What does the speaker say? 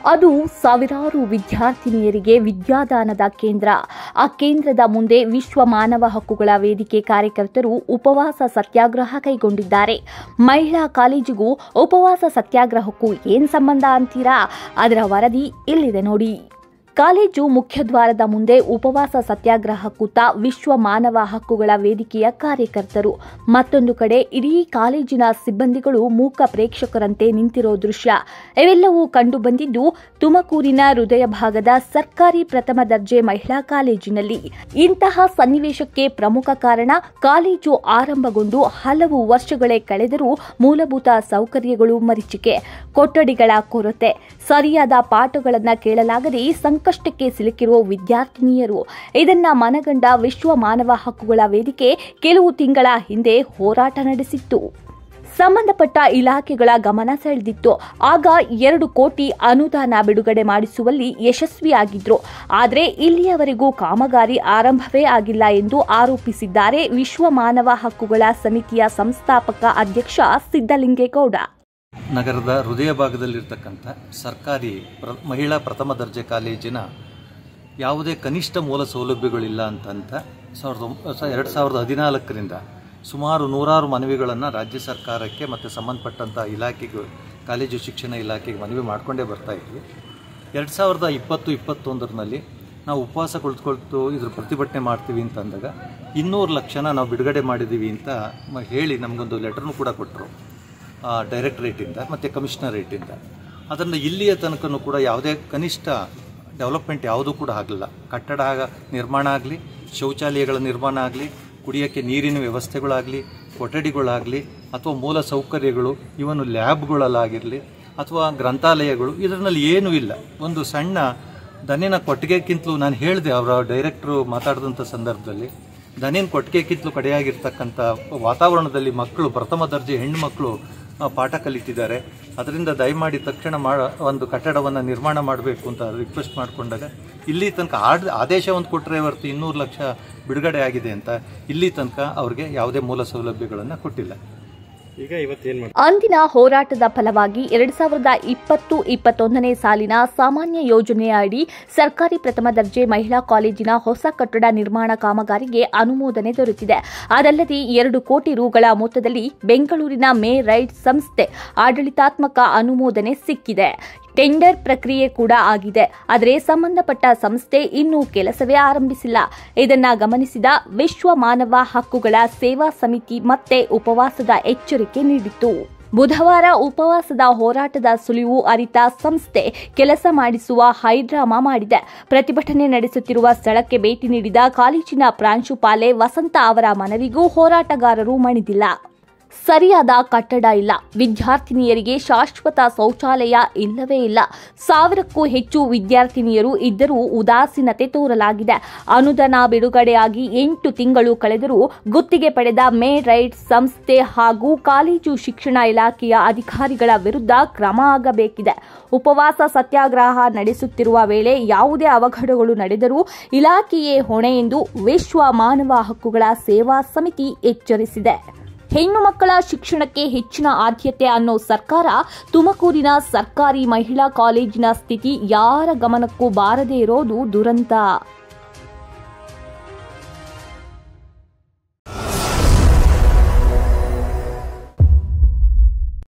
ಅದು ಸಾವಿರಾರು ವಿದ್ಯಾರ್ಥಿನಿಯರಿಗೆ ವಿದ್ಯಾದಾನದ ಕೇಂದ್ರ ಆ ಕೇಂದ್ರದ ಮುಂದೆ ವಿಶ್ವ ಮಾನವ ಹಕ್ಕುಗಳ ವೇದಿಕೆ ಕಾರ್ಯಕರ್ತರು ಉಪವಾಸ ಸತ್ಯಾಗ್ರಹ ಕೈಗೊಂಡಿದ್ದಾರೆ ಮಹಿಳಾ ಕಾಲೇಜಿಗೂ ಉಪವಾಸ ಸತ್ಯಾಗ್ರಹಕ್ಕೂ ಏನ್ ಸಂಬಂಧ ಅಂತೀರಾ ಅದರ ವರದಿ ಇಲ್ಲಿದೆ ನೋಡಿ ಕಾಲೇಜು ಮುಖ್ಯದ್ವಾರದ ಮುಂದೆ ಉಪವಾಸ ಸತ್ಯಾಗ್ರಹ ಕೂತ ವಿಶ್ವ ಮಾನವ ಹಕ್ಕುಗಳ ವೇದಿಕೆಯ ಕಾರ್ಯಕರ್ತರು ಮತ್ತೊಂದು ಕಡೆ ಇಡೀ ಕಾಲೇಜಿನ ಸಿಬ್ಬಂದಿಗಳು ಮೂಕ ಪ್ರೇಕ್ಷಕರಂತೆ ನಿಂತಿರೋ ದೃಶ್ಯ ಇವೆಲ್ಲವೂ ಕಂಡುಬಂದಿದ್ದು ತುಮಕೂರಿನ ಹೃದಯ ಭಾಗದ ಸರ್ಕಾರಿ ಪ್ರಥಮ ದರ್ಜೆ ಮಹಿಳಾ ಕಾಲೇಜಿನಲ್ಲಿ ಇಂತಹ ಸನ್ನಿವೇಶಕ್ಕೆ ಪ್ರಮುಖ ಕಾರಣ ಕಾಲೇಜು ಆರಂಭಗೊಂಡು ಹಲವು ವರ್ಷಗಳೇ ಕಳೆದರೂ ಮೂಲಭೂತ ಸೌಕರ್ಯಗಳು ಮರೀಚಿಕೆ ಕೊಠಡಿಗಳ ಕೊರತೆ ಸರಿಯಾದ ಪಾಠಗಳನ್ನು ಕೇಳಲಾಗದೆ ಸಂಕಷ್ಟಕ್ಕೆ ಸಿಲುಕಿರುವ ವಿದ್ಯಾರ್ಥಿನಿಯರು ಇದನ್ನ ಮನಗಂಡ ವಿಶ್ವ ಮಾನವ ಹಕ್ಕುಗಳ ವೇದಿಕೆ ಕೆಲವು ತಿಂಗಳ ಹಿಂದೆ ಹೋರಾಟ ನಡೆಸಿತ್ತು ಸಂಬಂಧಪಟ್ಟ ಇಲಾಖೆಗಳ ಗಮನ ಸೆಳೆದಿತ್ತು ಆಗ ಎರಡು ಕೋಟಿ ಅನುದಾನ ಬಿಡುಗಡೆ ಮಾಡಿಸುವಲ್ಲಿ ಯಶಸ್ವಿಯಾಗಿದ್ರು ಆದರೆ ಇಲ್ಲಿಯವರೆಗೂ ಕಾಮಗಾರಿ ಆರಂಭವೇ ಆಗಿಲ್ಲ ಎಂದು ಆರೋಪಿಸಿದ್ದಾರೆ ವಿಶ್ವ ಮಾನವ ಹಕ್ಕುಗಳ ಸಮಿತಿಯ ಸಂಸ್ಥಾಪಕ ಅಧ್ಯಕ್ಷ ಸಿದ್ದಲಿಂಗೇಗೌಡ ನಗರದ ಹೃದಯ ಭಾಗದಲ್ಲಿರ್ತಕ್ಕಂಥ ಸರ್ಕಾರಿ ಪ್ರ ಮಹಿಳಾ ಪ್ರಥಮ ದರ್ಜೆ ಕಾಲೇಜಿನ ಯಾವುದೇ ಕನಿಷ್ಠ ಮೂಲ ಸೌಲಭ್ಯಗಳಿಲ್ಲ ಅಂತಂತ ಸಾವಿರದ ಒಂಬ- ಸ- ಎರಡು ಸಾವಿರದ ಹದಿನಾಲ್ಕರಿಂದ ಸುಮಾರು ನೂರಾರು ಮನವಿಗಳನ್ನು ರಾಜ್ಯ ಸರ್ಕಾರಕ್ಕೆ ಮತ್ತು ಸಂಬಂಧಪಟ್ಟಂಥ ಇಲಾಖೆಗೆ ಕಾಲೇಜು ಶಿಕ್ಷಣ ಇಲಾಖೆಗೆ ಮನವಿ ಮಾಡಿಕೊಂಡೇ ಬರ್ತಾ ಇದ್ವಿ ಎರಡು ಸಾವಿರದ ಇಪ್ಪತ್ತು ಇಪ್ಪತ್ತೊಂದರಲ್ಲಿ ನಾವು ಉಪವಾಸ ಕುಳಿತುಕೊಳ್ತು ಇದ್ರ ಪ್ರತಿಭಟನೆ ಮಾಡ್ತೀವಿ ಅಂತ ಅಂದಾಗ ಇನ್ನೂರು ಲಕ್ಷನ ನಾವು ಬಿಡುಗಡೆ ಮಾಡಿದ್ದೀವಿ ಅಂತ ಮ- ಹೇಳಿ ನಮಗೊಂದು ಲೆಟರ್ನು ಕೂಡ ಕೊಟ್ಟರು ಡೈರೆಕ್ಟ್ರೇಟಿಂದ ಮತ್ತು ಕಮಿಷನರೇಟಿಂದ ಅದನ್ನು ಇಲ್ಲಿಯ ತನಕನೂ ಕೂಡ ಯಾವುದೇ ಕನಿಷ್ಠ ಡೆವಲಪ್ಮೆಂಟ್ ಯಾವುದೂ ಕೂಡ ಆಗಲಿಲ್ಲ ಕಟ್ಟಡ ಆಗ- ನಿರ್ಮಾಣ ಆಗಲಿ ಶೌಚಾಲಯಗಳ ನಿರ್ಮಾಣ ಆಗಲಿ ಕುಡಿಯೋಕ್ಕೆ ನೀರಿನ ವ್ಯವಸ್ಥೆಗಳಾಗಲಿ ಕೊಠಡಿಗಳಾಗಲಿ ಅಥವಾ ಮೂಲ ಸೌಕರ್ಯಗಳು ಇವನು ಲ್ಯಾಬ್ಗಳಲ್ಲಾಗಿರಲಿ ಅಥವಾ ಗ್ರಂಥಾಲಯಗಳು ಇದರಲ್ಲಿ ಏನೂ ಇಲ್ಲ ಒಂದು ಸಣ್ಣ ದನಿನ ಕೊಟ್ಟಿಗೆಕ್ಕಿಂತಲೂ ನಾನು ಹೇಳಿದೆ ಅವರ ಡೈರೆಕ್ಟ್ರು ಮಾತಾಡಿದಂಥ ಸಂದರ್ಭದಲ್ಲಿ ದನಿನ ಕೊಟ್ಟಿಗೆಕ್ಕಿಂತಲೂ ಕಡೆಯಾಗಿರ್ತಕ್ಕಂಥ ವಾತಾವರಣದಲ್ಲಿ ಮಕ್ಕಳು ಪ್ರಥಮ ದರ್ಜೆ ಹೆಣ್ಣು ಮಕ್ಕಳು ಆ, ಪಾಠ ಕಲಿತಿದ್ದಾರೆ ಅದರಿಂದ ದಯಮಾಡಿ ತಕ್ಷಣ ಮಾಡ ಒಂದು ಕಟ್ಟಡವನ್ನು ನಿರ್ಮಾಣ ಮಾಡಬೇಕು ಅಂತ ರಿಕ್ವೆಸ್ಟ್ ಮಾಡಿಕೊಂಡಾಗ ಇಲ್ಲಿ ತನಕ ಆಡ್ ಆದೇಶ ಒಂದು ಕೊಟ್ಟರೆ ಹೊರತು ಇನ್ನೂರು ಲಕ್ಷ ಬಿಡುಗಡೆ ಆಗಿದೆ ಅಂತ ಇಲ್ಲಿ ತನಕ ಅವ್ರಿಗೆ ಯಾವುದೇ ಮೂಲ ಸೌಲಭ್ಯಗಳನ್ನು ಕೊಟ್ಟಿಲ್ಲ ಈಗ ಇವತ್ತೇನ್ ಮಾಡ್ತಾರೆ ಅಂದಿನ ಹೋರಾಟದ ಫಲವಾಗಿ ಎರಡ್ ಸಾವಿರದ ಇಪ್ಪತ್ತು ಇಪ್ಪತ್ತೊಂದನೇ ಸಾಲಿನ ಸಾಮಾನ್ಯ ಯೋಜನೆಯ ಅಡಿ ಸರ್ಕಾರಿ ಪ್ರಥಮ ದರ್ಜೆ ಮಹಿಳಾ ಕಾಲೇಜಿನ ಹೊಸ ಕಟ್ಟಡ ನಿರ್ಮಾಣ ಕಾಮಗಾರಿಗೆ ಅನುಮೋದನೆ ದೊರೆತಿದೆ ಅದಲ್ಲದೆ ಎರಡು ಕೋಟಿ ರುಗಳ ಮೊತ್ತದಲ್ಲಿ ಬೆಂಗಳೂರಿನ ಮೇ ರೈಟ್ ಸಂಸ್ಥೆ ಆಡಳಿತಾತ್ಮಕ ಅನುಮೋದನೆ ಸಿಕ್ಕಿದೆ ಟೆಂಡರ್ ಪ್ರಕ್ರಿಯೆ ಕೂಡ ಆಗಿದೆ ಆದರೆ ಸಂಬಂಧಪಟ್ಟ ಸಂಸ್ಥೆ ಇನ್ನೂ ಕೆಲಸವೇ ಆರಂಭಿಸಿಲ್ಲ ಇದನ್ನ ಗಮನಿಸಿದ ವಿಶ್ವ ಮಾನವ ಹಕ್ಕುಗಳ ಸೇವಾ ಸಮಿತಿ ಮತ್ತೆ ಉಪವಾಸದ ಎಚ್ಚರಿಕೆ ನೀಡಿತ್ತು ಬುಧವಾರ ಉಪವಾಸದ ಹೋರಾಟದ ಸುಳಿವು ಅರಿತ ಸಂಸ್ಥೆ ಕೆಲಸ ಮಾಡಿಸುವ ಹೈಡ್ರಾಮಾ ಮಾಡಿದೆ ಪ್ರತಿಭಟನೆ ನಡೆಸುತ್ತಿರುವ ಸ್ಥಳಕ್ಕೆ ಭೇಟಿ ನೀಡಿದ ಕಾಲೇಜಿನ ಪ್ರಾಂಶುಪಾಲೆ ವಸಂತ ಅವರ ಮನವಿಗೂ ಹೋರಾಟಗಾರರು ಮಣಿದಿಲ್ಲ ಸರಿಯಾದ ಕಟ್ಟಡ ಇಲ್ಲ ವಿದ್ಯಾರ್ಥಿನಿಯರಿಗೆ ಶಾಶ್ವತ ಶೌಚಾಲಯ ಇಲ್ಲವೇ ಇಲ್ಲ ಸಾವಿರಕ್ಕೂ ಹೆಚ್ಚು ವಿದ್ಯಾರ್ಥಿನಿಯರು ಇದ್ದರೂ ಉದಾಸೀನತೆ ತೋರಲಾಗಿದೆ ಅನುದಾನ ಬಿಡುಗಡೆಯಾಗಿ ಎಂಟು ತಿಂಗಳು ಕಳೆದರೂ ಗುತ್ತಿಗೆ ಪಡೆದ ಮೇ ರೈಟ್ ಸಂಸ್ಥೆ ಹಾಗೂ ಕಾಲೇಜು ಶಿಕ್ಷಣ ಇಲಾಖೆಯ ಅಧಿಕಾರಿಗಳ ವಿರುದ್ಧ ಕ್ರಮ ಆಗಬೇಕಿದೆ ಉಪವಾಸ ಸತ್ಯಾಗ್ರಹ ನಡೆಸುತ್ತಿರುವ ವೇಳೆ ಯಾವುದೇ ಅವಘಡಗಳು ನಡೆದರೂ ಇಲಾಖೆಯೇ ಹೊಣೆ ಎಂದು ವಿಶ್ವ ಮಾನವ ಹಕ್ಕುಗಳ ಸೇವಾ ಸಮಿತಿ ಎಚ್ಚರಿಸಿದೆ ಹೆಣ್ಣು ಮಕ್ಕಳ ಶಿಕ್ಷಣಕ್ಕೆ ಹೆಚ್ಚಿನ ಆದ್ಯತೆ ಅನ್ನೋ ಸರ್ಕಾರ ತುಮಕೂರಿನ ಸರ್ಕಾರಿ ಮಹಿಳಾ ಕಾಲೇಜಿನ ಸ್ಥಿತಿ ಯಾರ ಗಮನಕ್ಕೂ ಬಾರದೇ ಇರೋದು ದುರಂತ